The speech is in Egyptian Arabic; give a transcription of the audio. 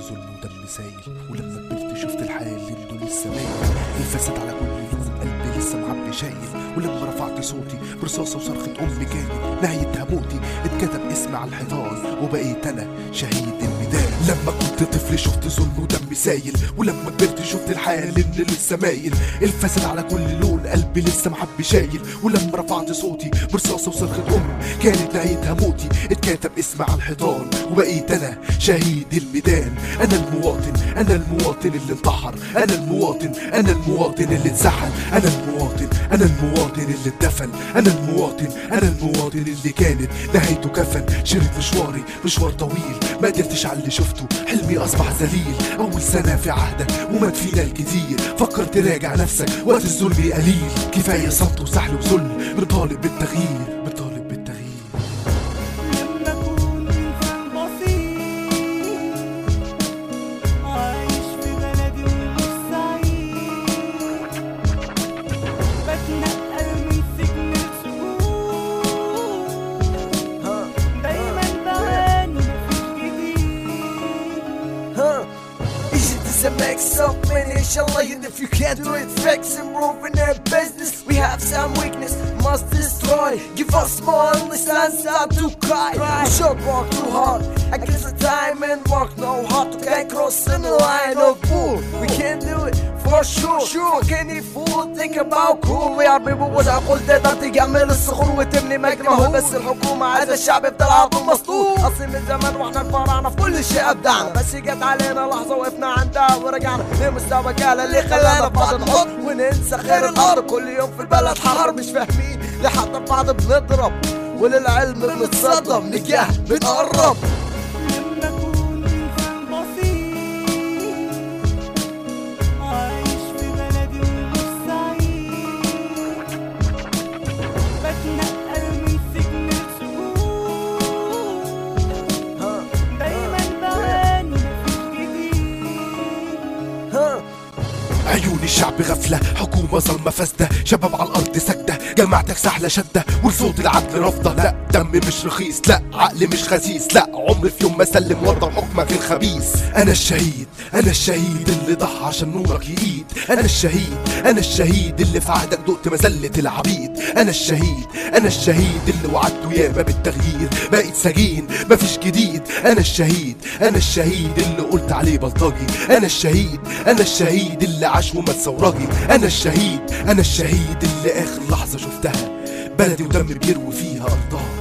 ظلم ودم سايل ولما كبرت شفت الحال اللي انتوا لسه مايل الفساد على كل لون قلبي لسه معبي شايل ولما رفعت صوتي برصاصه وصرخه امي كانت نهايتها موتي اتكتب اسمي على الحيطان وبقيت انا شهيد الميدان لما كنت طفل شفت ظلم ودم سايل ولما كبرت شفت الحال اللي لسه مايل الفساد على كل لون قلبي لسه معبي شايل ولما رفعت صوتي برصاصه وصرخه ام كانت نهايتها موتي اتكتب اسمي على الحيطان وبقيت انا شهيد الميدان انا المواطن انا المواطن اللي انتحر انا المواطن انا المواطن اللي اتسحل انا المواطن انا المواطن اللي اتدفن انا المواطن انا المواطن اللي كانت نهايته كفن شريط مشواري مشوار طويل ما قدرتش على اللي شفته حلمي اصبح ذليل اول سنه في عهدك ومات فينا الكتير فكر تراجع نفسك وقت الظلم قليل كفايه صمت وسحل وذل بنطالب بالتغيير بنطالب بالتغيير لما أكون إنسان بسيط عايش في بلدي ومش سعيد بتنقل من سجن لسجون دايما بعاني مفيش جديد Huh? Easy to make so many inshallah and if you can't do it fix and move in their business we have some weakness must destroy give us more only stands out to cry we should work too hard against the time and work no hard to get cross in the line of bull we can do it for sure sure can you fool think about cool we are people with عقول تقدر تجمل الصخور وتبني مجد ما هو بس الحكومة هذا الشعب يفضل عاطل مسطول أصل من زمان واحنا الفراعنة في كل شيء أبدعنا بس جت علينا لحظة وقفنا عندها ورجعنا لمستوى كالا اللي خلانا في بعض نحط وننسى خير الأرض كل يوم في البلد حرب مش فاهمين ليه حتى في بعض بنضرب وللعلم بنتصدم للجهل بنقرب لما أكون إنسان بسيط عايش في بلدي ومش سعيد بتنقل من سجن لسجون دايما بعاني مفيش جديد ها عيون الشعب غفلة حكومة ظلمة فاسدة شباب على الأرض ساكتة جماعتك سحلة شدة والصوت العدل رافضة لا دم مش رخيص لا عقل مش خسيس لا عمر في يوم ما سلم وضع حكمك الخبيث أنا الشهيد أنا الشهيد اللي ضحى عشان نورك يقيد أنا الشهيد أنا الشهيد اللي في عهدك دقت مذلة العبيد أنا الشهيد أنا الشهيد اللي وعدته ياما بالتغيير بقيت سجين مفيش جديد أنا الشهيد أنا الشهيد اللي قلت عليه بلطجي أنا الشهيد أنا الشهيد اللي عاش ومات ثورجي أنا الشهيد أنا الشهيد اللي آخر لحظة شفتها بلدي ودم بيروي فيها أرضها